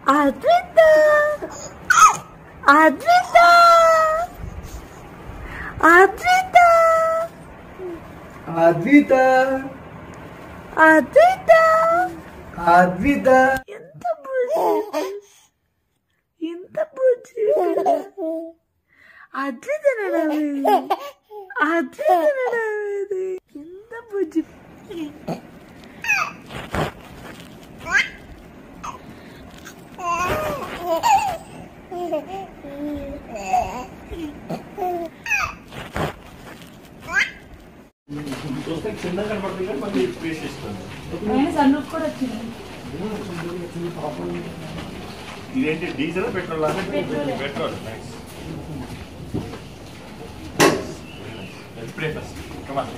అద్విత అద్విత అద్విత అద్విత అద్విత అద్విత ఎంత బుజ్జి ఎంత బుజ్జి అద్విత నడవేది అద్విత నడవేది ఎంత బుజ్జి చూస్తే చిన్నగా కనపడుతుంది కానీ మళ్ళీ స్పేస్ ఇస్తుంది ఇదేంటి diesel petrol petrol nice first come on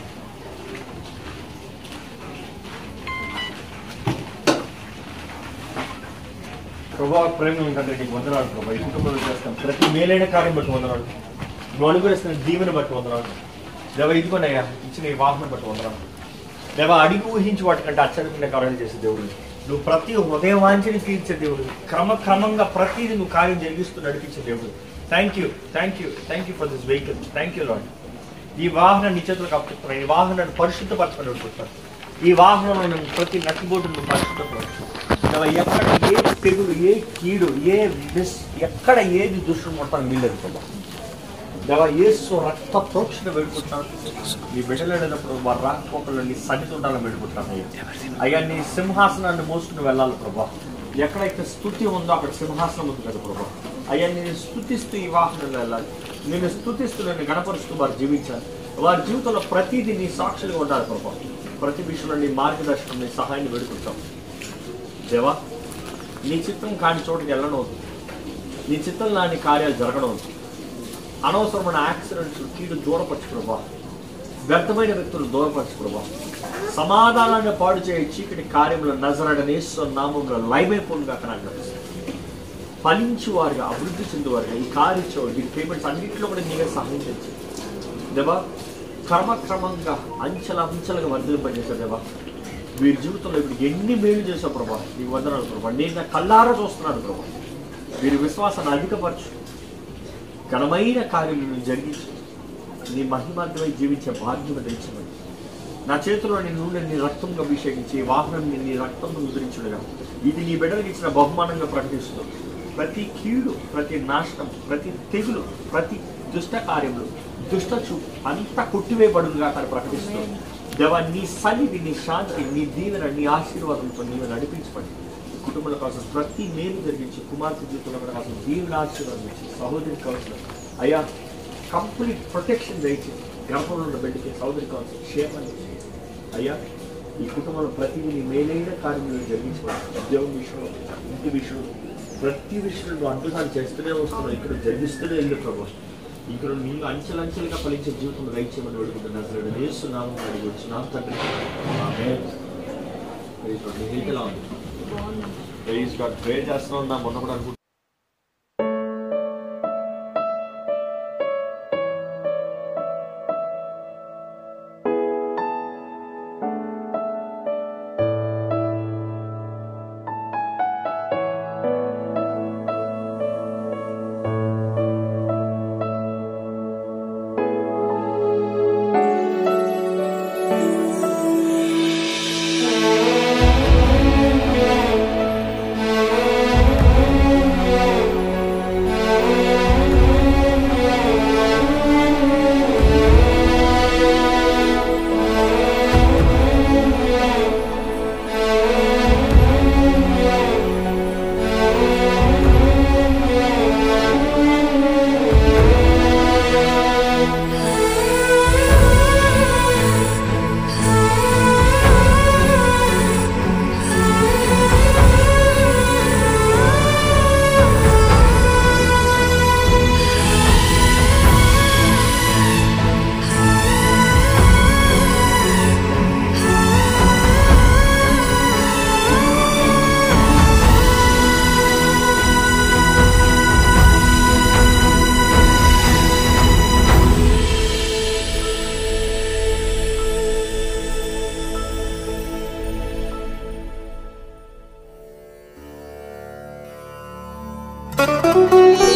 ప్రభావ ప్రేమ అందరికి వందనాలు ప్రభావ ఈ కుటుంబంలో చేస్తాం ప్రతి మేలైన కార్యం బట్టి వందనాలు నువ్వు అనుగ్రహిస్తున్న దీవెన బట్టి వందనాలు దేవ ఇదిగోనయ్యా ఇచ్చిన ఈ వాహనం బట్టి వందనాలు దేవ అడిగి ఊహించి వాటికంటే అత్యధికంగా కార్యాలు చేసే దేవుడు నువ్వు ప్రతి హృదయ వాంఛని తీర్చే దేవుడు క్రమక్రమంగా ప్రతిదీ నువ్వు కార్యం జరిగిస్తూ నడిపించే దేవుడు thank you thank you thank you for this vehicle thank you lord ఈ వాహనాన్ని నీ చేతులకు అప్పుతున్నాను ఈ వాహనాన్ని పరిశుద్ధపరచమని అనుకుంటున్నాను ఈ వాహనంలో నేను ప్రతి నట్టుబోటును పరిశుద్ధపరచు దేవా, ఎక్కడ ఏ తెగులు ఏ కీడు ఏ మిస్ ఎక్కడ ఏది దుష్టుడు మొత్తం వీలేదు ప్రభా దేవా యేసు రక్త ప్రోక్షణ వేడుకుంటున్నాను నీ బిడ్డలేనప్పుడు వారు రాకపోకల్లో నీ సన్నిధి ఉండాలని వేడుకుంటున్నాను అయ్యా అయ్యా నీ సింహాసనాన్ని మోసుకుని వెళ్ళాలి ప్రభా ఎక్కడైతే స్థుతి ఉందో అక్కడ సింహాసనం ఉంది కదా ప్రభా అయ్యా నేను స్థుతిస్తూ ఈ వాహనంలో వెళ్ళాలి నేను స్థుతిస్తూ నేను గణపరుస్తూ వారు జీవించాలి వారి జీవితంలో ప్రతిదీ నీ సాక్షులుగా ఉండాలి ప్రభా ప్రతి విషయంలో నీ మార్గదర్శనం నీ సహాయాన్ని వేడుకుంటాం దేవా నీ చిత్తం కాని చోటుకి వెళ్ళనవద్దు నీ చిత్తం లాంటి కార్యాలు జరగనవద్దు అనవసరమైన యాక్సిడెంట్స్ కీడు దూరపరచు ప్రభా వ్యర్థమైన వ్యక్తులు దూరపరచు ప్రభా సమాధానాన్ని పాడు చేయ చీకటి కార్యంలో నజరడనేశ్వర నామంలో లైమైపోనుగా కనుక ఫలించు వారుగా అభివృద్ధి చెందువారుగా ఈ కార్యం ఈ పేమెంట్స్ అన్నింటిలో కూడా నీవే సహాయం చేసి దేవా క్రమక్రమంగా అంచెల అంచెలుగా వర్ధింపజేశావు దేవా వీరి జీవితంలో ఇప్పుడు ఎన్ని మేలు చేసావు ప్రభా నీకు వందనాలు ప్రభా నేను నా కళ్ళారా చూస్తున్నాను ప్రభా వీరి విశ్వాసాన్ని అధికపరచు ఘనమైన కార్యం నువ్వు జరిగించు నీ మహిమార్థమై జీవించే భాగ్యం తెచ్చమని నా చేతిలో నీ నూనె నీ రక్తంగా అభిషేకించి ఈ వాహనం నీ రక్తంగా ముద్రించుడుగా ఇది నీ బిడ్డలకు ఇచ్చిన బహుమానంగా ప్రకటిస్తూ ప్రతి కీడు ప్రతి నాశనం ప్రతి తెగులు ప్రతి దుష్ట కార్యములు దుష్ట చూపు అంతా కొట్టివేయబడుగా అక్కడ ప్రకటిస్తూ దేవా నీ సన్నిధి నీ శాంతి నీ దీవెన నీ ఆశీర్వాదంతో నీవు నడిపించబడి కుటుంబాల కోసం ప్రతి మేలు జరిగించి కుమార్తె జీవితంలో కూడా కోసం దీవుల ఆశీర్వాదం ఇచ్చి సహోదరి కౌన్సిల్ అయ్యా కంప్లీట్ ప్రొటెక్షన్ దయచి గర్భంలో ఉన్న బిడ్డకి సహోదరి కౌన్సిల్ క్షేమాన్ని ఇచ్చి. అయ్యా ఈ కుటుంబంలో ప్రతి నీ మేలైన కార్యములు జరిగించబడి ఉద్యోగం విషయంలో ఇంటి విషయంలో ప్రతి విషయంలో నువ్వు అద్భుతాలు చేస్తూనే వస్తున్నావు ఇక్కడ జరిగిస్తూనే ఉంది ప్రభు ఇక్కడ నీవు అంచెలంచెలుగా ఫలించే జీవితం దయచేయమని వేడుకుంటున్నా అసలు నేస్తున్నాము అడిగి వచ్చినాం తండ్రి ఆమేన్. Praise God. నీ health ఎలా ఉంది ప్రైజ్ గాడ్ ప్రే చేస్తున్నాం నా మొన్న కూడా అనుకుంటున్నాను Thank వందనాలు